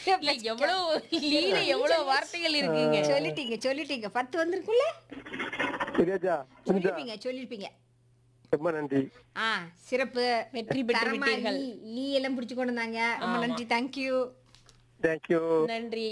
இல்ல எவ்வளவு லீல எவ்வளவு வார்த்தைகள் இருக்குங்க சொல்லிட்டீங்க சொல்லிட்டீங்க பத்து வந்திருக்குல்ல சரியாச்சா புரிஞ்சா சொல்லிருப்பீங்க சொல்லிருப்பீங்க ரொம்ப நன்றி ஆ சிறப்பு வெற்றி பெற்று தரமா விட்டீர்கள். லீ லீ எல்லாம் பிடிச்சு கொண்டு வந்தாங்க ரொம்ப நன்றி தேங்க்யூ தேங்க்யூ நன்றி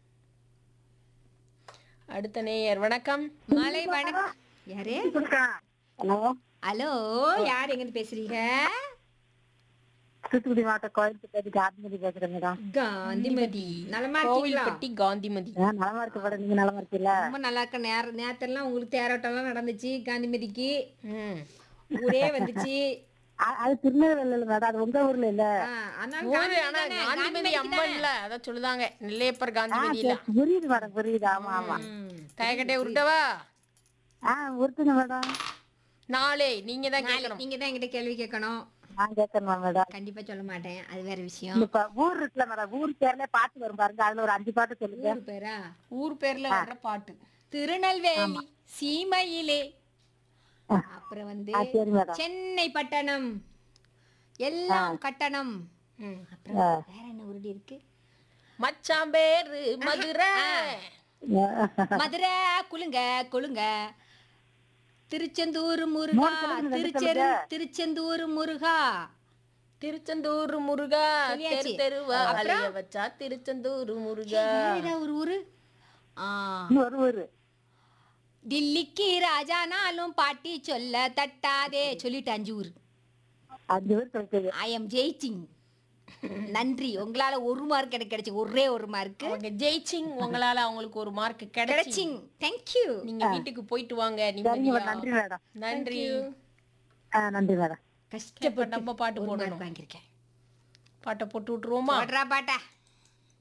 அடுத்த நேயர் வணக்கம் மலை வணக்கம் யாரு ஹலோ ஹலோ யார் எங்க இருந்து பேசுறீங்க தூத்துக்குடி மாவட்டம் கோயில்பட்டி காந்திமதி பேசுறேன் மேடம் காந்திமதி நலமா இருக்கீங்களா கோவில்பட்டி காந்திமதி ஆ, நலமா இருக்கு மேடம் நீங்க நலமா இருக்கீங்களா ரொம்ப நல்லா இருக்க நேர நேரத்தெல்லாம் உங்களுக்கு தேரோட்டம்லாம் நடந்துச்சு காந்திமதிக்கு ம். ஊரே வந்துச்சு அ- அது திருநெல்வேலியில மேடம் அது உங்க ஊர்ல இல்ல ஆ, அதனால ஊரு காந்திமதி ஆனா தானே, காந்திமதி காந்திமதிக்கு அம்மன் இல்ல அதான் சொல்லுதாங்க நெல்லையப்பர் காந்திமதி இல்ல புரியுது மேடம் புரியுது ஆமா ஆமா ம். தயக்கட்டே உருட்டவா ஆ உருட்டுங்க மேடம் நாளே நீங்க தான் நாளைக்கு கேட்கணும் நீங்க தான் என்கிட்ட கேள்வி கேட்கணும் நான் கேட்கணுமா மேடம் கண்டிப்பா சொல்ல மாட்டேன் அது வேற விஷயம் இப்ப ஊர் இருக்குல்ல மேடம் ஊர் பேர்ல பாட்டு வரும் பாருங்க அதுல ஒரு அஞ்சு பாட்டு சொல்லுங்க ஊர் பேரா ஊர் பேர்ல வர்ற பாட்டு திருநெல்வேலி சீமையிலே அப்புறம் வந்து ஆ, சரி மேடம் சென்னை பட்டணம் எல்லாம் கட்டணம் ம். அப்புறம் வேற என்ன உருடி இருக்கு மச்சான் பேரு மதுரை மதுரை குலுங்க குலுங்க திருச்செந்தூர் முருகா திருச்செரு திருச்செந்தூர் முருகா திருச்செந்தூர் முருகா தெரு சொல்லியாச்சு. தெருவா அலைய வச்சா திருச்செந்தூர் முருகா வேற ஏதாவது ஒரு ஊரு ஆ இன்னும் ஒரு ஊரு டில்லிக்கு ராஜானாலும் பாட்டி சொல்ல தட்டாதே சொல்லிட்டு அஞ்சு ஊர் அஞ்சு ஊர் சொல்லிட்டு ஐ எம் ஜெயிச்சிங் நன்றி உங்களால ஒரு மார்க் எனக்கு கிடைச்சு ஒரே ஒரு மார்க் அவங்க ஜெயிச்சிங் உங்களால அவங்களுக்கு ஒரு மார்க் கிடைச்சி கிடைச்சிங் தேங்க்யூ நீங்க வீட்டுக்கு போயிட்டு வாங்க சரிங்க நிம்மதியா மேடம் நன்றி மேடம் நன்றி ஆ நன்றி மேடம் கஷ்டப்பட்டு இப்ப நம்ம பாட்டு ஒரு போடணும் மார்க் வாங்கியிருக்கேன் பாட்டை போட்டு விட்டுருவோமா போடுறா பாட்டா